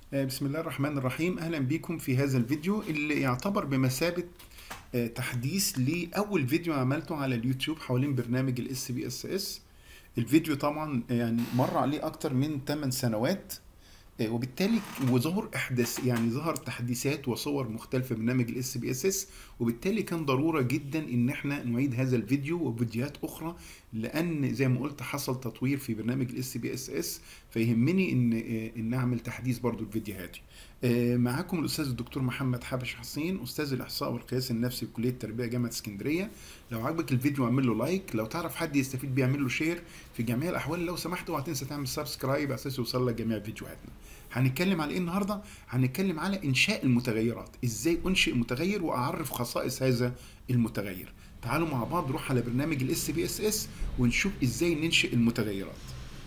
آه، بسم الله الرحمن الرحيم اهلا بكم في هذا الفيديو اللي يعتبر بمثابة آه، تحديث لأول فيديو عملته على اليوتيوب حوالين برنامج الاس بي اس اس الفيديو طبعا يعني مر عليه اكتر من 8 سنوات آه، وبالتالي وظهر احداث يعني ظهر تحديثات وصور مختلفه برنامج الاس بي اس اس وبالتالي كان ضروره جدا ان احنا نعيد هذا الفيديو وفيديوهات اخرى لان زي ما قلت حصل تطوير في برنامج الاس بي اس اس فيهمني ان آه، ان اعمل تحديث برضو لفيديوهاتي آه، معاكم الاستاذ الدكتور محمد حبش حسين استاذ الاحصاء والقياس النفسي بكليه التربيه جامعه اسكندريه لو عجبك الفيديو اعمل له لايك لو تعرف حد يستفيد بيه اعمل له شير في جميع الاحوال لو سمحت اوعى تنسى تعمل سبسكرايب على اساس يوصل لك جميع فيديوهاتنا هنتكلم على ايه النهارده هنتكلم على انشاء المتغيرات ازاي انشئ متغير واعرف خصائص هذا المتغير تعالوا مع بعض نروح على برنامج الاس بي اس اس ونشوف ازاي ننشئ المتغيرات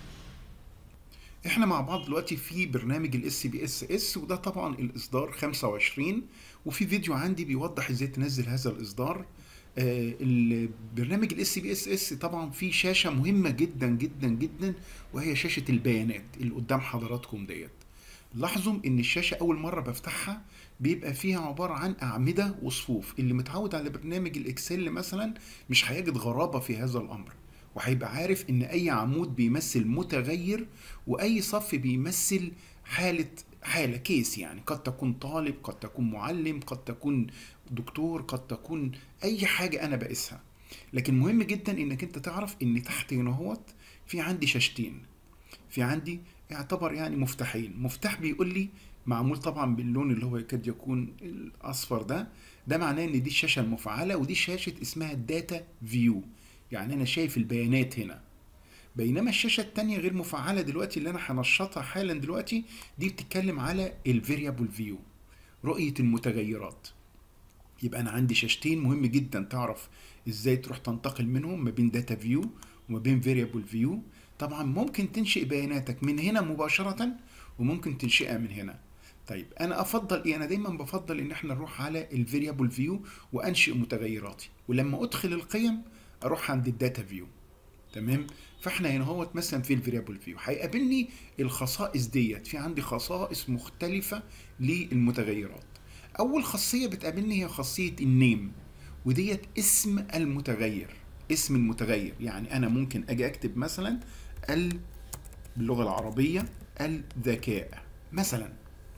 احنا مع بعض دلوقتي في برنامج الاس بي اس اس وده طبعا الاصدار 25 وفي فيديو عندي بيوضح ازاي تنزل هذا الاصدار آه، البرنامج الاس بي اس اس طبعا فيه شاشه مهمه جدا جدا جدا وهي شاشه البيانات اللي قدام حضراتكم ديت لاحظوا ان الشاشه اول مره بفتحها بيبقى فيها عباره عن اعمده وصفوف اللي متعود على برنامج الاكسل مثلا مش هيجد غرابه في هذا الامر وهيبقى عارف ان اي عمود بيمثل متغير واي صف بيمثل حاله حاله كيس يعني قد تكون طالب قد تكون معلم قد تكون دكتور قد تكون اي حاجه انا بقيسها لكن مهم جدا انك انت تعرف ان تحت هنا اهوت في عندي شاشتين في عندي يعتبر يعني مفتاحين مفتاح بيقول لي معمول طبعا باللون اللي هو يكاد يكون الاصفر ده ده معناه ان دي الشاشه المفعله ودي شاشه اسمها الداتا فيو يعني انا شايف البيانات هنا بينما الشاشه التانية غير مفعله دلوقتي اللي انا هنشطها حالا دلوقتي دي بتتكلم على الفاريبل فيو رؤيه المتغيرات يبقى انا عندي شاشتين مهم جدا تعرف ازاي تروح تنتقل منهم ما بين داتا فيو وما بين فاريبل فيو طبعا ممكن تنشئ بياناتك من هنا مباشره وممكن تنشئها من هنا طيب انا افضل ايه انا دايما بفضل ان احنا نروح على الفاريبل فيو وانشئ متغيراتي ولما ادخل القيم اروح عند الداتا فيو تمام فاحنا هنا هو مثلا في الفاريبل فيو هيقابلني الخصائص ديت في عندي خصائص مختلفه للمتغيرات اول خاصيه بتقابلني هي خاصيه النيم وديت اسم المتغير اسم المتغير يعني انا ممكن اجي اكتب مثلا ال باللغه العربيه الذكاء مثلا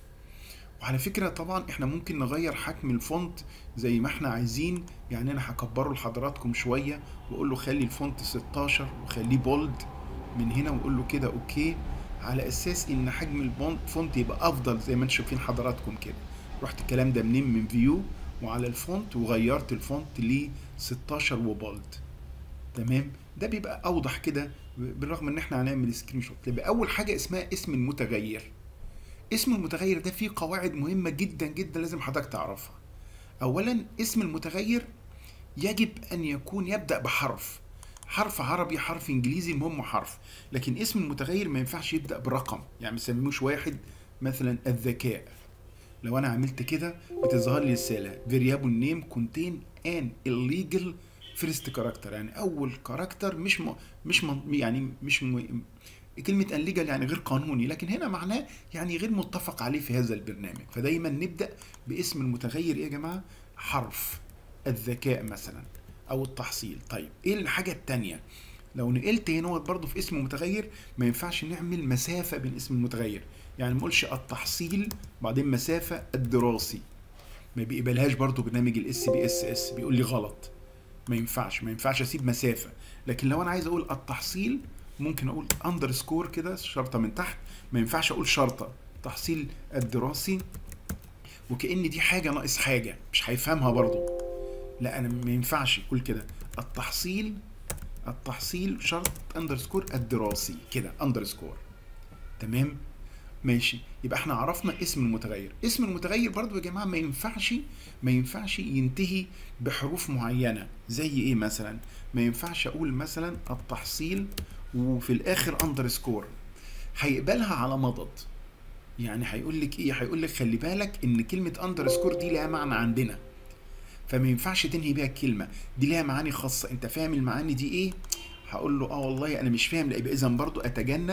وعلى فكرة طبعا احنا ممكن نغير حجم الفونت زي ما احنا عايزين يعني انا هكبره لحضراتكم شوية واقول له خلي الفونت 16 وخليه بولد من هنا واقول له كده اوكي على اساس ان حجم الفونت يبقى افضل زي ما انتم شايفين حضراتكم كده رحت الكلام ده منين من فيو وعلى الفونت وغيرت الفونت ل 16 وبولد تمام ده بيبقى اوضح كده بالرغم ان احنا هنعمل سكرين شوت يبقى اول حاجه اسمها اسم المتغير اسم المتغير ده فيه قواعد مهمه جدا جدا لازم حضرتك تعرفها اولا اسم المتغير يجب ان يكون يبدا بحرف حرف عربي حرف انجليزي المهم حرف لكن اسم المتغير ما ينفعش يبدا برقم يعني ما يسميهوش واحد مثلا الذكاء لو انا عملت كده بتظهر لي رساله variable name contain an illegal first character يعني اول كاركتر مش م... مش م... يعني مش م... كلمة انليجال يعني غير قانوني لكن هنا معناه يعني غير متفق عليه في هذا البرنامج فدايما نبدأ باسم المتغير ايه يا جماعة حرف الذكاء مثلا او التحصيل طيب ايه الحاجة التانية لو نقلت هنا برضه في اسم متغير ما ينفعش نعمل مسافة بين اسم المتغير يعني ما اقولش التحصيل بعدين مسافة الدراسي ما بيقبلهاش برضه برنامج الاس بي اس اس بيقول لي غلط ما ينفعش ما ينفعش اسيب مسافة لكن لو انا عايز اقول التحصيل ممكن اقول اندرسكور كده شرطه من تحت ما ينفعش اقول شرطه تحصيل الدراسي وكأن دي حاجه ناقص حاجه مش هيفهمها برضو لا انا ما ينفعش اقول كده التحصيل التحصيل شرط اندرسكور الدراسي كده اندرسكور تمام ماشي يبقى احنا عرفنا اسم المتغير اسم المتغير برضو يا جماعه ما ينفعش ما ينفعش ينتهي بحروف معينه زي ايه مثلا ما ينفعش اقول مثلا التحصيل وفي الاخر اندرسكور هيقبلها على مضض يعني هيقول لك ايه هيقول لك خلي بالك ان كلمه اندرسكور دي لها معنى عندنا فما ينفعش تنهي بيها الكلمه دي لها معاني خاصه انت فاهم المعاني دي ايه هقول له اه والله انا مش فاهم لا يبقى اذا برضو اتجنب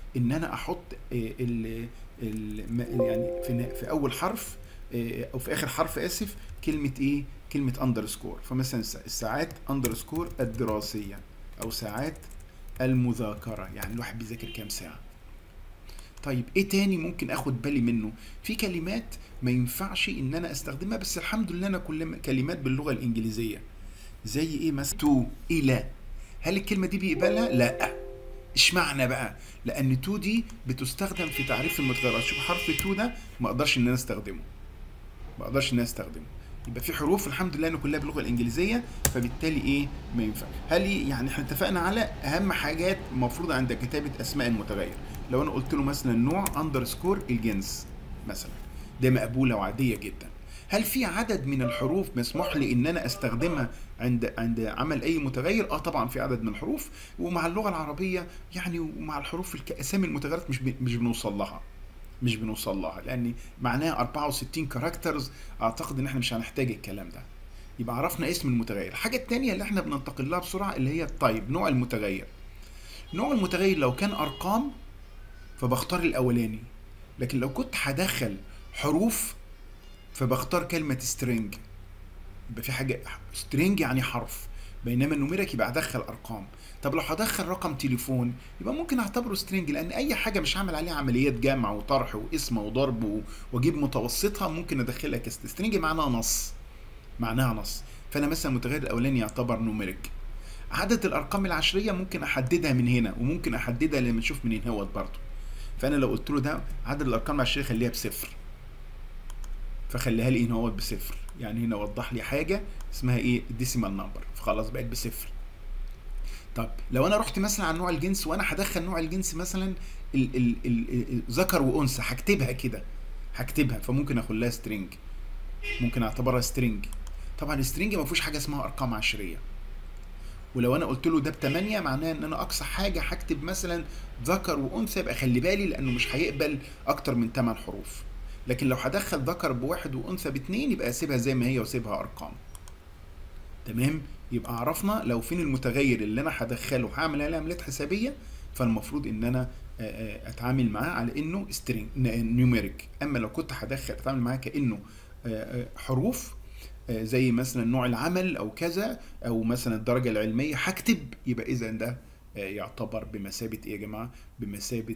ان انا احط آه، ال ال م- يعني في ن- في اول حرف آه، او في اخر حرف اسف كلمه ايه كلمه اندرسكور فمثلا السا- الساعات اندرسكور الدراسيه او ساعات المذاكره يعني الواحد بيذاكر كام ساعه طيب ايه تاني ممكن اخد بالي منه في كلمات ما ينفعش ان انا استخدمها بس الحمد لله انا كل كلمات باللغه الانجليزيه زي ايه مثلا تو الى هل الكلمه دي بيقبلها لا اشمعنى بقى لان تو دي بتستخدم في تعريف المتغيرات شوف حرف تو ده ما اقدرش ان انا استخدمه ما اقدرش ان انا استخدمه يبقى في حروف الحمد لله ان كلها باللغه الانجليزيه فبالتالي ايه ما ينفع هل ي- يعني احنا اتفقنا على اهم حاجات مفروضه عند كتابه اسماء المتغير لو انا قلت له مثلا نوع اندرسكور الجنس مثلا ده مقبوله وعاديه جدا هل في عدد من الحروف مسموح لي ان انا استخدمها عند عند عمل اي متغير اه طبعا في عدد من الحروف ومع اللغه العربيه يعني ومع الحروف الك- اسامي المتغيرات مش ب- مش بنوصل لها مش بنوصل لها لان معناها 64 كاركترز اعتقد ان احنا مش هنحتاج الكلام ده يبقى عرفنا اسم المتغير الحاجه الثانيه اللي احنا بننتقل لها بسرعه اللي هي التايب نوع المتغير نوع المتغير لو كان ارقام فبختار الاولاني لكن لو كنت هدخل حروف فبختار كلمه string يبقى في حاجه string يعني حرف بينما النوميريك يبقى هدخل ارقام طب لو هدخل رقم تليفون يبقى ممكن اعتبره سترينج لان اي حاجه مش هعمل عليها عمليات جمع وطرح واسم وضرب و- واجيب متوسطها ممكن ادخلها كست سترينج معناها نص معناها نص فانا مثلا المتغير الاولاني يعتبر نوميريك عدد الارقام العشريه ممكن احددها من هنا وممكن احددها لما نشوف منين هو برضه فانا لو قلت له ده عدد الارقام العشريه خليها بصفر فخليها لي هنا هو بصفر يعني هنا وضح لي حاجه اسمها ايه الديسيمال نمبر فخلاص بقت بصفر طب لو انا رحت مثلا على نوع الجنس وانا هدخل نوع الجنس مثلا ال- ال- ال- ال- ذكر وانثى هكتبها كده هكتبها فممكن اخليها سترينج ممكن اعتبرها سترينج طبعا السترينج ما فيهوش حاجه اسمها ارقام عشريه ولو انا قلت له ده بثمانية معناه ان انا اقصى حاجه هكتب مثلا ذكر وانثى يبقى خلي بالي لانه مش هيقبل اكتر من 8 حروف لكن لو هدخل ذكر بواحد وانثى باتنين يبقى اسيبها زي ما هي واسيبها ارقام تمام يبقى عرفنا لو فين المتغير اللي انا هدخله هعمل عليه عمليات حسابيه فالمفروض ان انا آه، آه، اتعامل معاه على انه سترينج نيوميريك اما لو كنت هدخل اتعامل معاه كانه آه، آه، حروف آه، زي مثلا نوع العمل او كذا او مثلا الدرجه العلميه هكتب يبقى اذا ده آه، يعتبر بمثابه ايه يا جماعه بمثابه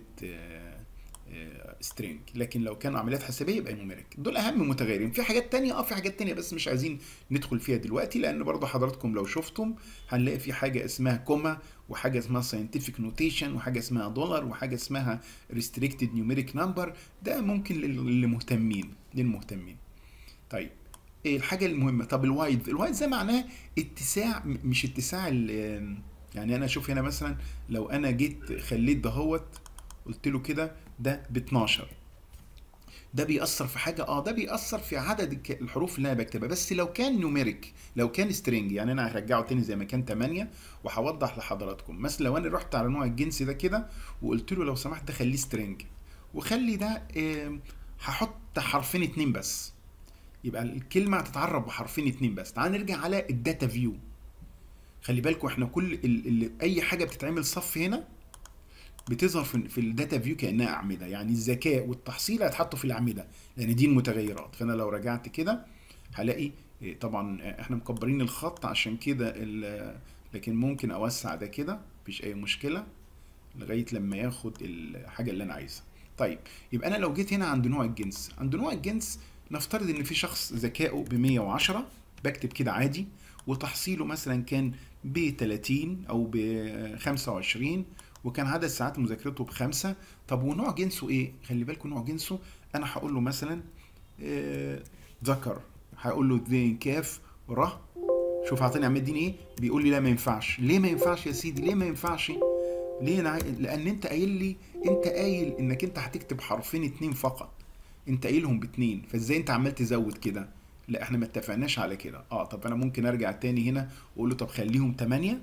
سترينج لكن لو كان عمليات حسابيه يبقى نوميريك دول اهم متغيرين في حاجات تانية اه في حاجات تانية بس مش عايزين ندخل فيها دلوقتي لان برضه حضراتكم لو شفتم هنلاقي في حاجه اسمها كوما وحاجه اسمها ساينتفك نوتيشن وحاجه اسمها دولار وحاجه اسمها ريستريكتد نيوميريك نمبر ده ممكن لل- للمهتمين للمهتمين طيب ايه الحاجه المهمه طب الوايد الوايد ده معناه اتساع م- مش اتساع ال- يعني انا اشوف هنا مثلا لو انا جيت خليت دهوت قلت له كده ده ب 12 ده بيأثر في حاجة اه ده بيأثر في عدد الك- الحروف اللي انا بكتبها بس لو كان نيوميريك لو كان سترينج يعني انا هرجعه تاني زي ما كان 8 وهوضح لحضراتكم مثلا لو انا رحت على نوع الجنس ده كده وقلت له لو سمحت ده خليه سترينج وخلي ده آه، هحط حرفين اتنين بس يبقى الكلمة هتتعرف بحرفين اتنين بس تعال نرجع على الداتا فيو خلي بالكم احنا كل ال ال اي حاجة بتتعمل صف هنا بتظهر في, في الداتا فيو كانها اعمده يعني الذكاء والتحصيل هيتحطوا في الاعمده لان دي المتغيرات فانا لو رجعت كده هلاقي إيه، طبعا احنا مكبرين الخط عشان كده ال- لكن ممكن اوسع ده كده مفيش اي مشكله لغايه لما ياخد الحاجه اللي انا عايزها طيب يبقى انا لو جيت هنا عند نوع الجنس عند نوع الجنس نفترض ان في شخص ذكائه ب 110 بكتب كده عادي وتحصيله مثلا كان ب 30 او ب 25 وكان عدد ساعات مذاكرته بخمسة طب ونوع جنسه ايه خلي بالكم نوع جنسه انا هقول له مثلا آه، ذكر هقول له ذين كاف ر شوف عطاني عماد الدين ايه بيقول لي لا ما ينفعش ليه ما ينفعش يا سيدي ليه ما ينفعش ليه أنا... عاي- لان انت قايل لي انت قايل انك انت هتكتب حرفين اتنين فقط انت قايلهم باتنين فازاي انت عمال تزود كده لا احنا ما اتفقناش على كده اه طب انا ممكن ارجع تاني هنا واقول له طب خليهم تمانية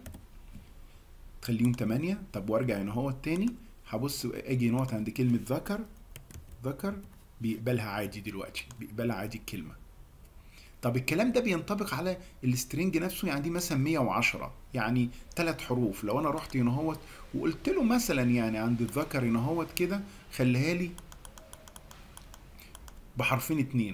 تخليهم تمانية طب وارجع هنا هو التاني هبص اجي نقط عند كلمة ذكر ذكر بيقبلها عادي دلوقتي بيقبلها عادي الكلمة طب الكلام ده بينطبق على السترنج نفسه يعني دي مثلا 110 يعني ثلاث حروف لو انا رحت هنا اهوت وقلت له مثلا يعني عند الذكر هنا اهوت كده خليها لي بحرفين اتنين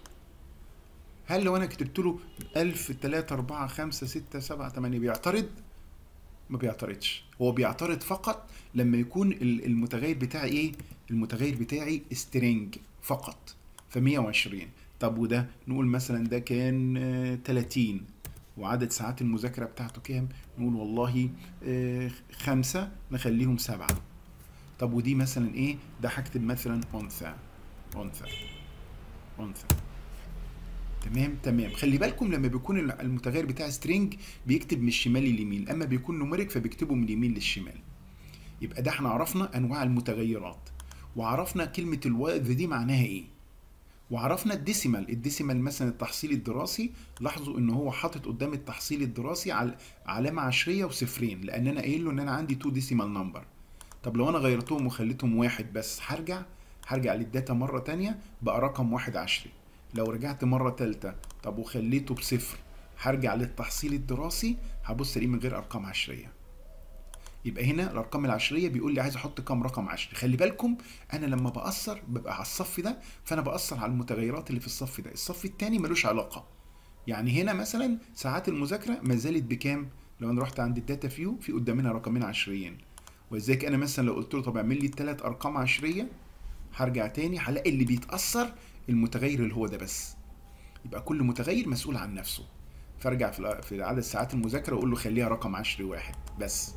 هل لو انا كتبت له 1000 3 4 5 6 7 8 بيعترض؟ ما بيعترضش هو بيعترض فقط لما يكون ال- المتغير بتاعي ايه؟ المتغير بتاعي سترينج فقط ف 120 طب وده نقول مثلا ده كان آه، 30 وعدد ساعات المذاكرة بتاعته كام؟ نقول والله آه، خمسة نخليهم سبعة طب ودي مثلا ايه؟ ده هكتب مثلا أنثى أنثى أنثى تمام تمام خلي بالكم لما بيكون ال- المتغير بتاع سترينج بيكتب من الشمال لليمين اما بيكون نوميريك فبيكتبه من اليمين للشمال يبقى ده احنا عرفنا انواع المتغيرات وعرفنا كلمه الوذ دي معناها ايه وعرفنا الديسيمال الديسيمال مثلا التحصيل الدراسي لاحظوا ان هو حاطط قدام التحصيل الدراسي على علامه عشريه وصفرين لان انا قايل له ان انا عندي تو ديسيمال نمبر طب لو انا غيرتهم وخليتهم واحد بس هرجع هرجع للداتا مرة تانية بقى رقم واحد عشري لو رجعت مرة تالتة طب وخليته بصفر هرجع للتحصيل الدراسي هبص الاقيه من غير ارقام عشرية يبقى هنا الارقام العشريه بيقول لي عايز احط كام رقم عشري خلي بالكم انا لما باثر ببقى على الصف ده فانا باثر على المتغيرات اللي في الصف ده الصف الثاني ملوش علاقه يعني هنا مثلا ساعات المذاكره ما زالت بكام لو انا رحت عند الداتا فيو في قدامنا رقمين عشريين ولذلك انا مثلا لو قلت له طب اعمل لي ثلاث ارقام عشريه هرجع تاني هلاقي اللي بيتاثر المتغير اللي هو ده بس يبقى كل متغير مسؤول عن نفسه فارجع في في عدد ساعات المذاكره واقول له خليها رقم عشري واحد بس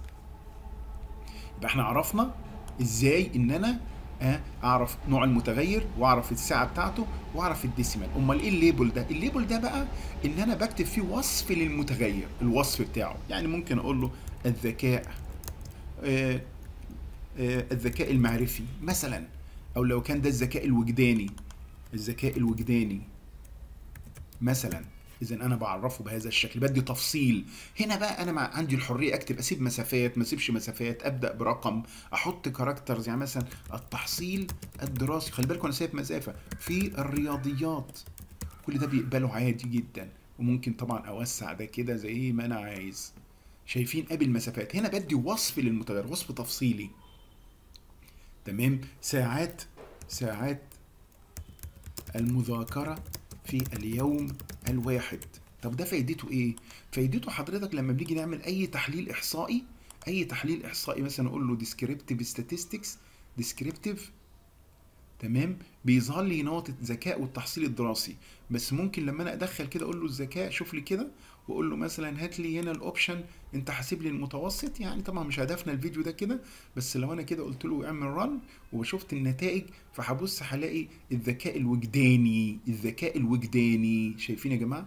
يبقى احنا عرفنا ازاي ان انا آه، اعرف نوع المتغير واعرف الساعه بتاعته واعرف الديسيمال امال ايه الليبل ده الليبل ده بقى ان انا بكتب فيه وصف للمتغير الوصف بتاعه يعني ممكن اقول له الذكاء آه، آه، الذكاء المعرفي مثلا او لو كان ده الذكاء الوجداني الذكاء الوجداني مثلا اذا انا بعرفه بهذا الشكل بدي تفصيل هنا بقى انا مع عندي الحريه اكتب اسيب مسافات ما اسيبش مسافات ابدا برقم احط كاركترز يعني مثلا التحصيل الدراسي خلي بالكم انا سايب مسافه في الرياضيات كل ده بيقبله عادي جدا وممكن طبعا اوسع ده كده زي ما انا عايز شايفين قابل مسافات هنا بدي وصف للمتغير وصف تفصيلي تمام ساعات ساعات المذاكرة في اليوم الواحد طب ده فايدته ايه فايدته حضرتك لما بنيجي نعمل اي تحليل احصائي اي تحليل احصائي مثلا اقول له descriptive statistics descriptive تمام بيظهر لي نقطة الذكاء والتحصيل الدراسي بس ممكن لما انا ادخل كده اقول له الذكاء شوف لي كده واقول له مثلا هات لي هنا الاوبشن انت حاسب لي المتوسط يعني طبعا مش هدفنا الفيديو ده كده بس لو انا كده قلت له اعمل رن وشفت النتائج فهبص هلاقي الذكاء الوجداني الذكاء الوجداني شايفين يا جماعه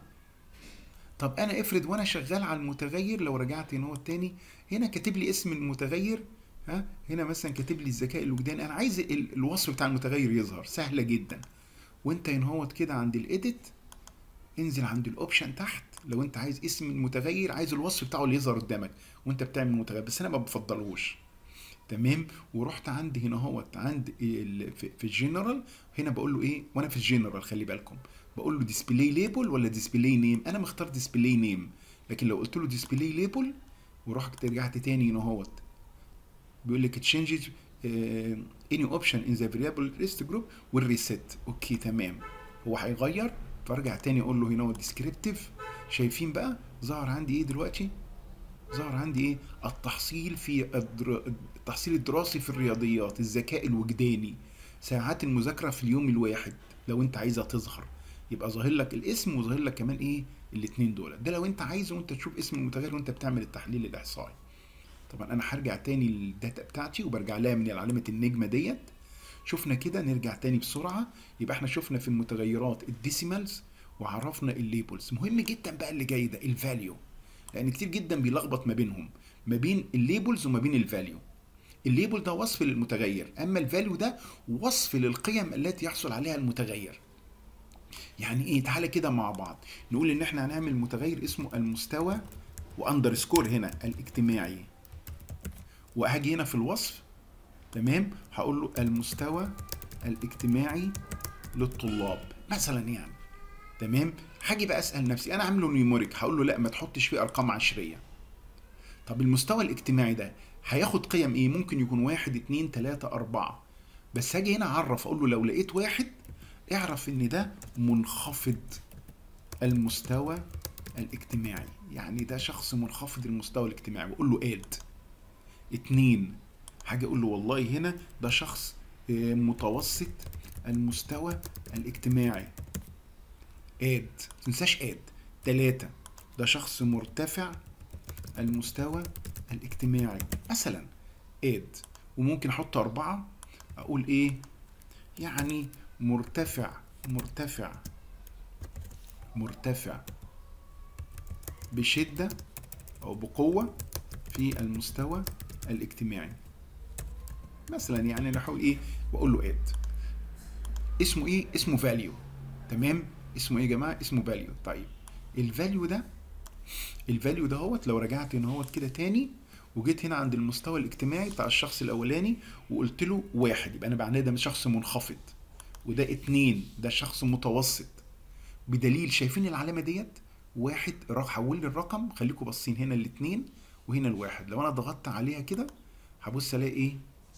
طب انا افرض وانا شغال على المتغير لو رجعت هنا هو التاني هنا كاتب لي اسم المتغير ها هنا مثلا كاتب لي الذكاء الوجداني انا عايز ال- الوصف بتاع المتغير يظهر سهله جدا وانت هنا هو كده عند الايديت انزل عند الاوبشن تحت لو انت عايز اسم المتغير عايز الوصف بتاعه اللي يظهر قدامك وانت بتعمل متغير بس انا ما بفضلهوش تمام ورحت عند هنا اهوت عند ال- في في الجنرال هنا بقول له ايه وانا في الجنرال خلي بالكم بقول له ديسبلاي ليبل ولا ديسبلاي نيم انا مختار ديسبلاي نيم لكن لو قلت له ديسبلاي ليبل ورحت رجعت تاني هنا اهوت بيقول لك تشينج اني اوبشن ان ذا فاريبل ليست جروب والريست اوكي تمام هو هيغير فارجع تاني اقول له هنا هو ديسكريبتيف شايفين بقى ظهر عندي ايه دلوقتي ظهر عندي ايه التحصيل في الدر... التحصيل الدراسي في الرياضيات الذكاء الوجداني ساعات المذاكره في اليوم الواحد لو انت عايزها تظهر يبقى ظاهر لك الاسم وظاهر لك كمان ايه الاثنين دول ده لو انت عايز وانت تشوف اسم المتغير وانت بتعمل التحليل الاحصائي طبعا انا هرجع تاني للداتا بتاعتي وبرجع لها من علامه النجمه ديت شفنا كده نرجع تاني بسرعه يبقى احنا شفنا في المتغيرات الديسيمالز وعرفنا الليبلز مهم جدا بقى اللي جاي ده الفاليو لان كتير جدا بيلخبط ما بينهم ما بين الليبلز وما بين الفاليو الليبل ده وصف للمتغير اما الفاليو ده وصف للقيم التي يحصل عليها المتغير يعني ايه تعالى كده مع بعض نقول ان احنا هنعمل متغير اسمه المستوى واندرسكور هنا الاجتماعي وهاجي هنا في الوصف تمام هقول له المستوى الاجتماعي للطلاب مثلا يعني تمام هاجي بقى اسال نفسي انا عامله نيوموريك هقول له لا ما تحطش فيه ارقام عشريه طب المستوى الاجتماعي ده هياخد قيم ايه ممكن يكون واحد اتنين تلاتة اربعة بس هاجي هنا اعرف اقول له لو لقيت واحد اعرف ان ده منخفض المستوى الاجتماعي يعني ده شخص منخفض المستوى الاجتماعي بقول له اد اتنين حاجة اقول له والله هنا ده شخص آه، متوسط المستوى الاجتماعي اد متنساش اد تلاتة ده شخص مرتفع المستوى الاجتماعي مثلا اد وممكن احط اربعة اقول ايه يعني مرتفع مرتفع مرتفع بشدة أو بقوة في المستوى الاجتماعي مثلا يعني انا هقول ايه بقول له اد اسمه ايه اسمه فاليو تمام اسمه ايه يا جماعه اسمه فاليو طيب الفاليو ده الفاليو ده هوت لو رجعت هنا هوت كده تاني وجيت هنا عند المستوى الاجتماعي بتاع الشخص الاولاني وقلت له واحد يبقى انا معناه ده شخص منخفض وده اتنين ده شخص متوسط بدليل شايفين العلامه ديت واحد راح حول لي الرقم خليكم باصين هنا الاثنين وهنا الواحد لو انا ضغطت عليها كده هبص الاقي ايه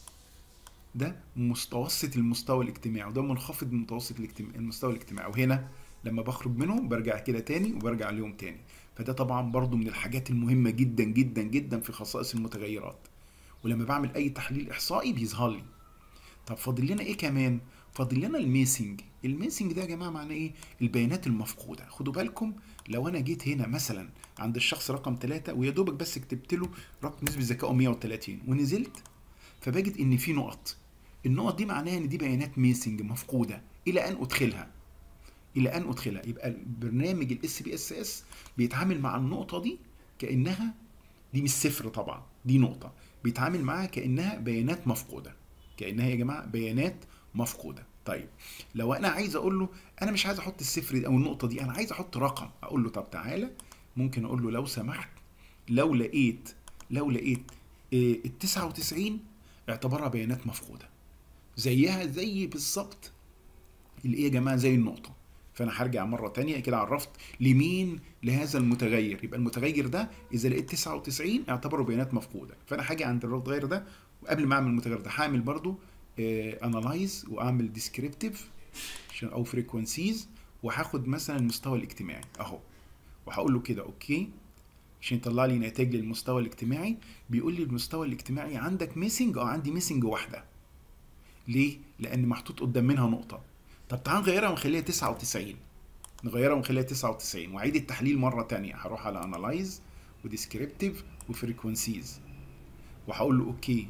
ده متوسط المستوى الاجتماعي وده منخفض متوسط الاجتماع المستوى الاجتماعي وهنا لما بخرج منهم برجع كده تاني وبرجع ليهم تاني فده طبعا برضو من الحاجات المهمة جدا جدا جدا في خصائص المتغيرات ولما بعمل اي تحليل احصائي بيظهر لي طب فاضل لنا ايه كمان فاضل لنا الميسنج الميسنج ده يا جماعه معناه ايه البيانات المفقوده خدوا بالكم لو انا جيت هنا مثلا عند الشخص رقم ثلاثة ويا دوبك بس كتبت له رقم نسبه ذكائه 130 ونزلت فبجد ان في نقط النقط دي معناها ان دي بيانات ميسنج مفقوده الى ان ادخلها الى ان ادخلها يبقى البرنامج الاس بي اس اس بيتعامل مع النقطه دي كانها دي مش صفر طبعا دي نقطه بيتعامل معاها كانها بيانات مفقوده كانها يا جماعه بيانات مفقوده طيب لو انا عايز اقول له انا مش عايز احط الصفر دي او النقطه دي انا عايز احط رقم اقول له طب تعالى ممكن اقول له لو سمحت لو لقيت لو لقيت آه، ال 99 اعتبرها بيانات مفقوده زيها زي بالظبط اللي ايه يا جماعه زي النقطه فانا هرجع مره تانية كده عرفت لمين لهذا المتغير يبقى المتغير ده اذا لقيت 99 اعتبره بيانات مفقوده فانا هاجي عند المتغير ده وقبل ما اعمل المتغير ده هعمل برضو انالايز واعمل ديسكريبتيف او فريكونسيز وهاخد مثلا المستوى الاجتماعي اهو وهقول له كده اوكي عشان يطلع لي نتائج للمستوى الاجتماعي بيقول لي المستوى الاجتماعي عندك ميسنج اه عندي ميسنج واحده ليه لان محطوط قدام منها نقطه طب تعال نغيرها ونخليها 99 نغيرها ونخليها 99 واعيد التحليل مره تانية هروح على انالايز وديسكريبتيف وفريكونسيز وهقول له اوكي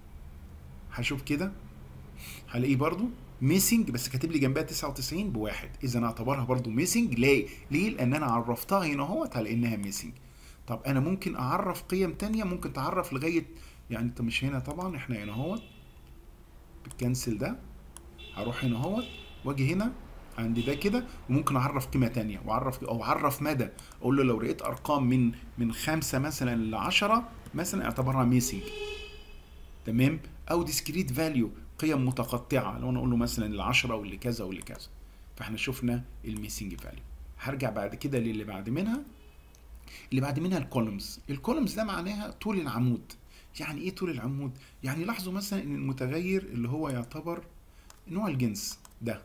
هشوف كده هلاقيه برضو ميسنج بس كاتب لي جنبها 99 بواحد اذا اعتبرها برضو ميسنج ليه ليه لان انا عرفتها هنا اهوت على انها ميسنج طب انا ممكن اعرف قيم تانية ممكن تعرف لغايه يعني انت مش هنا طبعا احنا هنا اهوت بتكنسل ده هروح هنا اهوت واجي هنا عندي ده كده وممكن اعرف قيمه تانية واعرف او اعرف مدى اقول له لو لقيت ارقام من من خمسة مثلا ل 10 مثلا اعتبرها ميسنج تمام او ديسكريت فاليو قيم متقطعه لو انا اقول له مثلا ال 10 واللي كذا واللي كذا فاحنا شفنا الميسنج فاليو هرجع بعد كده للي بعد منها اللي بعد منها الكولومز الكولومز ده معناها طول العمود يعني ايه طول العمود يعني لاحظوا مثلا ان المتغير اللي هو يعتبر نوع الجنس ده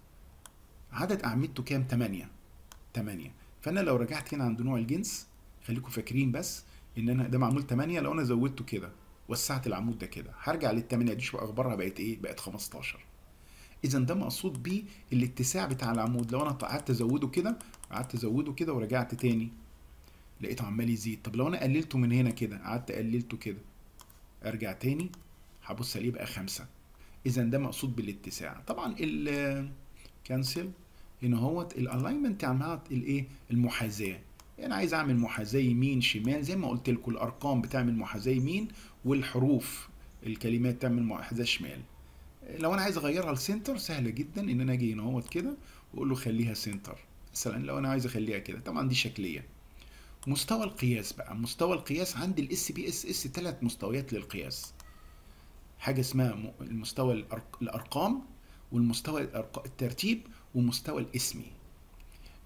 عدد اعمدته كام 8 8 فانا لو رجعت هنا عند نوع الجنس خليكم فاكرين بس ان انا ده معمول 8 لو انا زودته كده وسعت العمود ده كده هرجع للثمانية دي شوف اخبارها بقت ايه بقت 15 اذا ده مقصود بيه الاتساع بتاع العمود لو انا قعدت ازوده كده قعدت ازوده كده ورجعت تاني لقيته عمال يزيد طب لو انا قللته من هنا كده قعدت قللته كده ارجع تاني هبص الاقيه بقى خمسة اذا ده مقصود بالاتساع طبعا ال كانسل هنا هوت الالاينمنت يعني معناها الايه المحاذاه يعني عايز اعمل محاذاه يمين شمال زي ما قلت لكم الارقام بتعمل محاذاه يمين والحروف الكلمات تعمل محاذاه شمال لو انا عايز اغيرها لسنتر سهله جدا ان انا اجي هنا اهوت كده واقول له خليها سنتر مثلا لو انا عايز اخليها كده طبعا دي شكليه مستوى القياس بقى مستوى القياس عند الاس بي اس اس ثلاث مستويات للقياس حاجه اسمها م- المستوى الأرق- الارقام والمستوى الأرق- الترتيب والمستوى الاسمي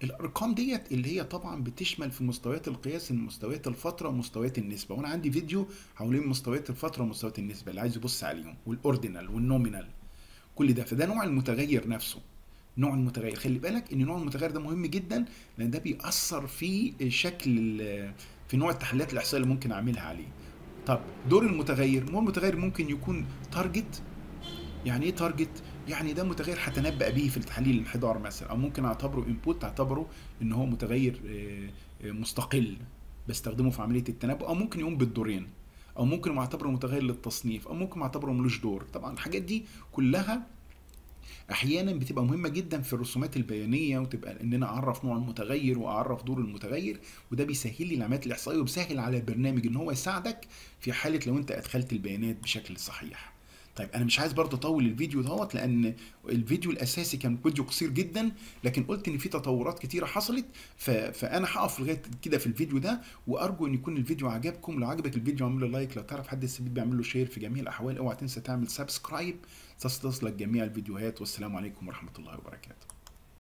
الارقام ديت اللي هي طبعا بتشمل في مستويات القياس مستويات الفتره ومستويات النسبه وانا عندي فيديو حوالين مستويات الفتره ومستويات النسبه اللي عايز يبص عليهم والاوردينال والنومينال كل ده فده نوع المتغير نفسه نوع المتغير خلي بالك ان نوع المتغير ده مهم جدا لان ده بيأثر في شكل ال- في نوع التحليلات الاحصائيه اللي ممكن اعملها عليه طب دور المتغير نوع المتغير ممكن يكون تارجت يعني ايه تارجت يعني ده متغير هتنبأ به في التحليل الانحدار مثلا او ممكن اعتبره انبوت تعتبره ان هو متغير آه، آه، مستقل بستخدمه في عمليه التنبؤ او ممكن يقوم بالدورين او ممكن اعتبره متغير للتصنيف او ممكن اعتبره ملوش دور طبعا الحاجات دي كلها احيانا بتبقى مهمه جدا في الرسومات البيانيه وتبقى ان انا اعرف نوع المتغير واعرف دور المتغير وده بيسهل لي العمليات الاحصائيه وبيسهل على البرنامج ان هو يساعدك في حاله لو انت ادخلت البيانات بشكل صحيح طيب انا مش عايز برضه اطول الفيديو دوت لان الفيديو الاساسي كان فيديو قصير جدا لكن قلت ان في تطورات كتيره حصلت ف... فانا هقف لغايه كده في الفيديو ده وارجو ان يكون الفيديو عجبكم لو عجبك الفيديو اعمل له لايك لو تعرف حد يستفيد بيعمل له شير في جميع الاحوال اوعى تنسى تعمل سبسكرايب تصلك جميع الفيديوهات والسلام عليكم ورحمه الله وبركاته